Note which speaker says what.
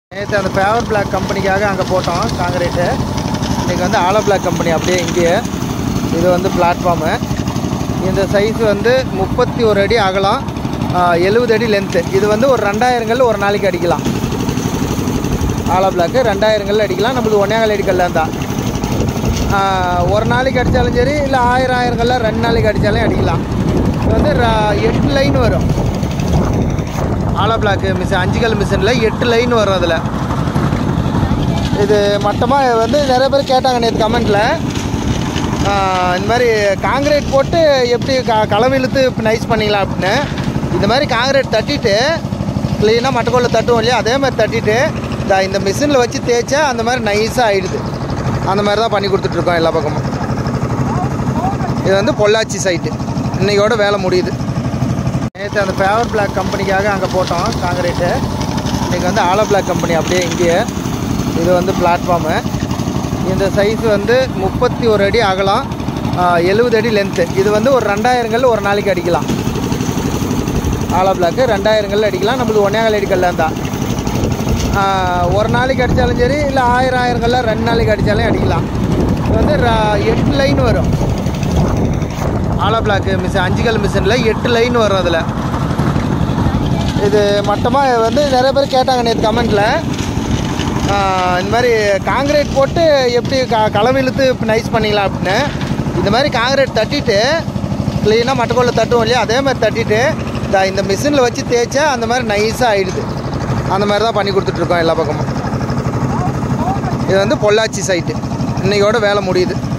Speaker 1: நேற்று அந்த favour black கம்பெனிக்காக அங்கே போட்டோம் காங்கிரீட்டு இன்றைக்கி வந்து ஆலோ பிளாக் கம்பெனி அப்படியே இங்கேயே இது வந்து பிளாட்ஃபார்மு இந்த சைஸ் வந்து முப்பத்தி ஒரு அடி அகலம் எழுபது அடி லென்த்து இது வந்து ஒரு ரெண்டாயிரங்கள் ஒரு நாளைக்கு அடிக்கலாம் ஆலோ பிளாக்கு ரெண்டாயிரங்கள் அடிக்கலாம் நம்மளுக்கு ஒன்னேகால் அடி கல்லாக தான் ஒரு நாளைக்கு அடித்தாலும் சரி இல்லை ஆயிரம் ஆயிரங்கள்ல ரெண்டு நாளைக்கு அடித்தாலும் அடிக்கலாம் இது வந்து ர- எட்டு லைன் வரும் ஆலோ பிளாக்கு மிஷின் அஞ்சு கல் மிஷினில் எட்டு லைன் வரும் அதில் இது மட்டமாக வந்து நிறைய பேர் கேட்டாங்க நேற்று கமெண்ட்டில் இந்த மாதிரி காங்கிரீட் போட்டு எப்படி க களவு இழுத்து நைஸ் பண்ணிக்கலாம் அப்படின்னு இந்த மாதிரி காங்கிரீட் தட்டிட்டு க்ளீனாக மட்டக்கோலில் தட்டுவோம் இல்லையா அதே மாதிரி தட்டிட்டு இந்த இந்த மிஷினில் வச்சு தேய்ச்சா அந்த மாதிரி நைஸாக ஆயிடுது அந்த மாதிரி தான் பண்ணி கொடுத்துட்ருக்கோம் எல்லா பக்கமும் இது வந்து பொள்ளாச்சி சைட்டு இன்னையோட வேலை முடியுது நேற்று அந்த ஃபேவர் பிளாக் கம்பெனிக்காக அங்கே போட்டோம் காங்கிரீட்டு இன்றைக்கி வந்து ஆலோ பிளாக் கம்பெனி அப்படியே இங்கேயே இது வந்து பிளாட்ஃபார்மு இந்த சைஸ் வந்து முப்பத்தி ஒரு அடி அகலம் எழுபது அடி லென்த்து இது வந்து ஒரு ரெண்டாயிரங்கள் ஒரு நாளைக்கு அடிக்கலாம் ஆலோ பிளாக்கு ரெண்டாயிரங்கள் அடிக்கலாம் நம்மளுக்கு ஒன்னேகால் அடி கல்லாக தான் ஒரு நாளைக்கு அடித்தாலும் சரி இல்லை ஆயிரம் ஆயிரங்கள்ல ரெண்டு நாளைக்கு அடித்தாலும் அடிக்கலாம் இது வந்து ர- எட்டு லைன் வரும் ஆலோ பிளாக்கு மிஷின் அஞ்சு கல் மிஷினில் எட்டு லைன் வரும் அதில் இது மட்டமாக வந்து நிறைய பேர் கேட்டாங்க நேற்று கமெண்ட்டில் இந்த மாதிரி காங்கிரீட் போட்டு எப்படி க களவு இழுத்து நைஸ் பண்ணிக்கலாம் அப்படின்னு இந்த மாதிரி காங்கிரீட் தட்டிட்டு க்ளீனாக மட்டக்கோலில் தட்டுவோம் இல்லையா அதே மாதிரி தட்டிட்டு இந்த இந்த மிஷினில் வச்சு தேய்ச்சா அந்த மாதிரி நைஸாக ஆயிடுது அந்த மாதிரி தான் பண்ணி கொடுத்துட்ருக்கோம் எல்லா பக்கமும் இது வந்து பொள்ளாச்சி சைட்டு இன்னையோட வேலை முடியுது